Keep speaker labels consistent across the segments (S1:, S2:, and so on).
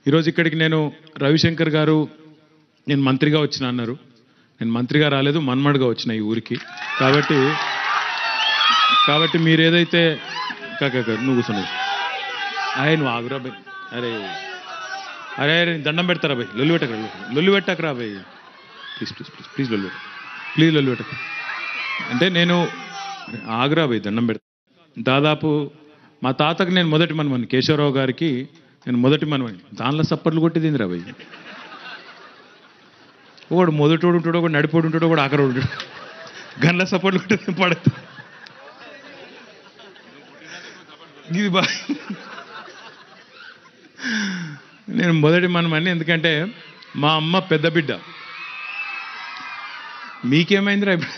S1: ఈరోజు ఇక్కడికి నేను రవిశంకర్ గారు నేను మంత్రిగా వచ్చిన అన్నారు నేను మంత్రిగా రాలేదు మన్మడ్గా వచ్చిన ఈ ఊరికి కాబట్టి కాబట్టి మీరు ఏదైతే కాక కాక, నువ్వు కూర్చోండి అరే నువ్వు ఆగురా బై అరే అరే అరే దండం పెడతారా బై లొల్లి పెట్టకరా లొల్లి పెట్టకరా బై ప్లీజ్ ప్లీజ్ ప్లీజ్ ప్లీజ్ లొల్లి పెట్ట ప్లీజ్ లొల్లి పెట్టక అంటే నేను ఆగ్రా బై దండం పెడతా దాదాపు మా తాతకు నేను మొదటి మనమని కేశవరావు గారికి నేను మొదటి మనమని దానిలో సప్పట్లు కొట్టింది రా బై ఒకడు మొదటోడు ఉంటాడు ఒకడు నడిపోడు ఉంటాడు ఒకడు ఆఖరోడు ఉంటాడు గన్ల సపోర్ట్లు కొట్టింది పడతా ఇది బా నేను మొదటి మనమని ఎందుకంటే మా అమ్మ పెద్ద బిడ్డ మీకేమైందిరా ఇప్పుడు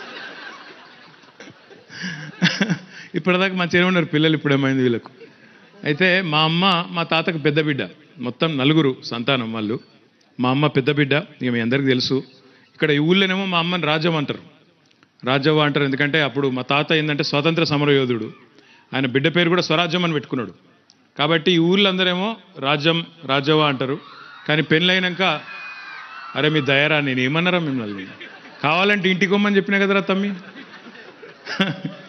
S1: ఇప్పటిదాకా మంచిగా ఉన్నారు పిల్లలు ఇప్పుడు ఏమైంది వీళ్ళకు అయితే మా అమ్మ మా తాతకు పెద్ద బిడ్డ మొత్తం నలుగురు సంతానం వాళ్ళు మా అమ్మ పెద్ద బిడ్డ ఇక మీ అందరికీ తెలుసు ఇక్కడ ఈ ఊళ్ళోనేమో మా అమ్మని రాజ్యం అంటారు రాజ్యవ్వ అంటారు ఎందుకంటే అప్పుడు మా తాత ఏంటంటే స్వాతంత్ర సమరయోధుడు ఆయన బిడ్డ పేరు కూడా స్వరాజ్యం అని పెట్టుకున్నాడు కాబట్టి ఈ ఊళ్ళందరేమో రాజ్యం రాజ్యవ్వ అంటారు కానీ పెళ్ళైనాక అరే మీ దయరా నేను ఏమన్నారా మిమ్మల్ని కావాలంటే ఇంటికి కొమ్మని చెప్పినా కదరా తమ్మి